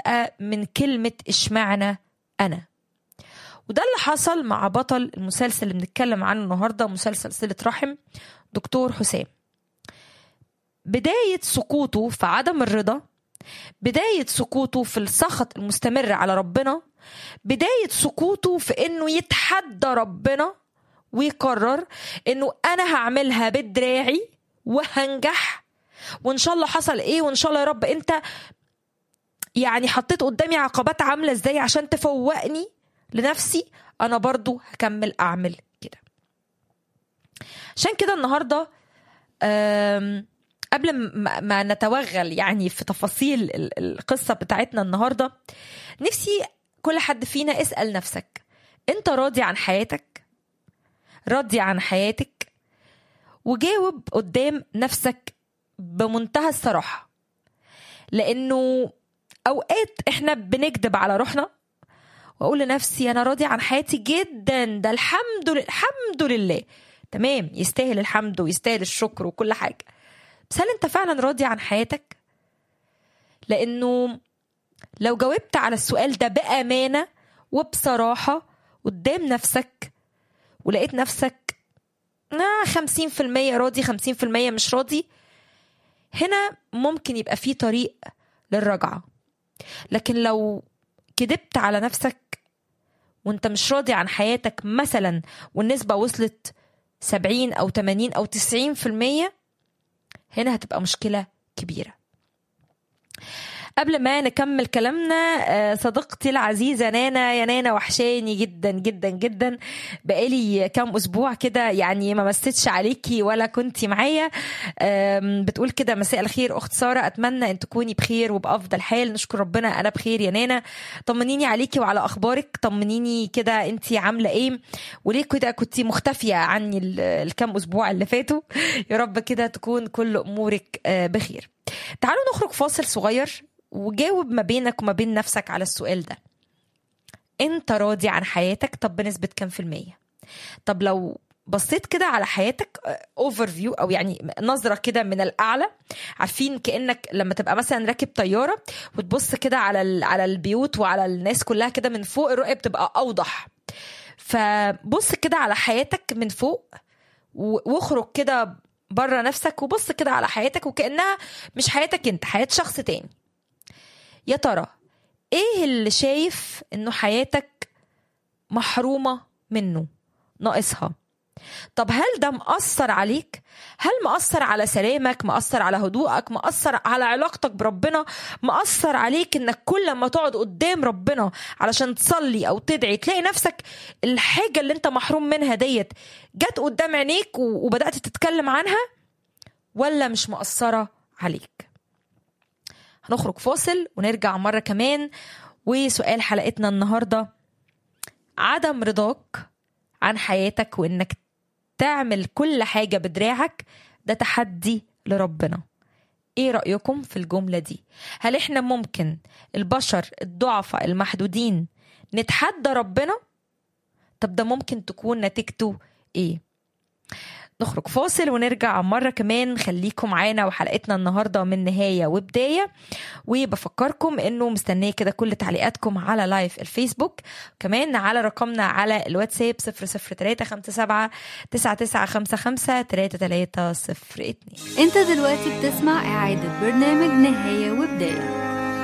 متضايقة من كلمة اشمعنى أنا وده اللي حصل مع بطل المسلسل اللي بنتكلم عنه النهاردة مسلسل صلة رحم دكتور حسام بداية سقوطه في عدم الرضا بداية سقوطه في السخط المستمر على ربنا بداية سقوطه في انه يتحدى ربنا ويقرر انه انا هعملها بدراعي وهنجح وان شاء الله حصل ايه وان شاء الله يا رب انت يعني حطيت قدامي عقبات عاملة ازاي عشان تفوقني لنفسي انا برضو هكمل اعمل كده عشان كده النهارده أم قبل ما ما نتوغل يعني في تفاصيل ال- القصه بتاعتنا النهارده نفسي كل حد فينا اسال نفسك انت راضي عن حياتك راضي عن حياتك وجاوب قدام نفسك بمنتهى الصراحه لانه اوقات احنا بنكذب على روحنا واقول لنفسي انا راضي عن حياتي جدا ده الحمد لله الحمد لله تمام يستاهل الحمد ويستاهل الشكر وكل حاجه بس هل انت فعلا راضي عن حياتك لانه لو جاوبت على السؤال ده بامانه وبصراحه قدام نفسك ولقيت نفسك آه خمسين في المية راضي خمسين في المية مش راضي هنا ممكن يبقى في طريق للرجعة لكن لو كدبت على نفسك وانت مش راضي عن حياتك مثلا والنسبة وصلت سبعين أو تمانين أو تسعين في المية هنا هتبقى مشكلة كبيرة قبل ما نكمل كلامنا آه، صديقتي العزيزة نانا يا نانا وحشاني جدا جدا جدا بقالي كام أسبوع كده يعني ما مسيتش عليكي ولا كنتي معايا آم، بتقول كده مساء الخير أخت سارة أتمنى أن تكوني بخير وبأفضل حال نشكر ربنا أنا بخير يا نانا طمنيني عليكي وعلى أخبارك طمنيني كده أنت عاملة إيه وليه كده كنتي مختفية عني ال- الكام أسبوع اللي فاتوا يا رب كده تكون كل أمورك آه، بخير تعالوا نخرج فاصل صغير وجاوب ما بينك وما بين نفسك على السؤال ده انت راضي عن حياتك طب بنسبة كام في المية طب لو بصيت كده على حياتك اوفر فيو او يعني نظره كده من الاعلى عارفين كانك لما تبقى مثلا راكب طياره وتبص كده على ال- على البيوت وعلى الناس كلها كده من فوق الرؤيه بتبقى اوضح فبص كده على حياتك من فوق و- واخرج كده بره نفسك وبص كده على حياتك وكانها مش حياتك انت حياه شخص تاني يا ترى ايه اللي شايف انه حياتك محرومه منه ناقصها طب هل ده مأثر عليك؟ هل مأثر على سلامك؟ مأثر على هدوءك؟ مأثر على علاقتك بربنا؟ مأثر عليك انك كل ما تقعد قدام ربنا علشان تصلي او تدعي تلاقي نفسك الحاجة اللي انت محروم منها ديت جت قدام عينيك و- وبدأت تتكلم عنها ولا مش مأثرة عليك؟ هنخرج فاصل ونرجع مرة كمان وسؤال حلقتنا النهاردة عدم رضاك عن حياتك وانك تعمل كل حاجة بدراعك ده تحدي لربنا ايه رأيكم في الجملة دي هل احنا ممكن البشر الضعفاء المحدودين نتحدى ربنا طب ده ممكن تكون نتيجته ايه نخرج فاصل ونرجع مرة كمان خليكم معانا وحلقتنا النهاردة من نهاية وبداية وبفكركم انه مستنية كده كل تعليقاتكم على لايف الفيسبوك كمان على رقمنا على الواتساب 00357 9955 3302 انت دلوقتي بتسمع اعادة برنامج نهاية وبداية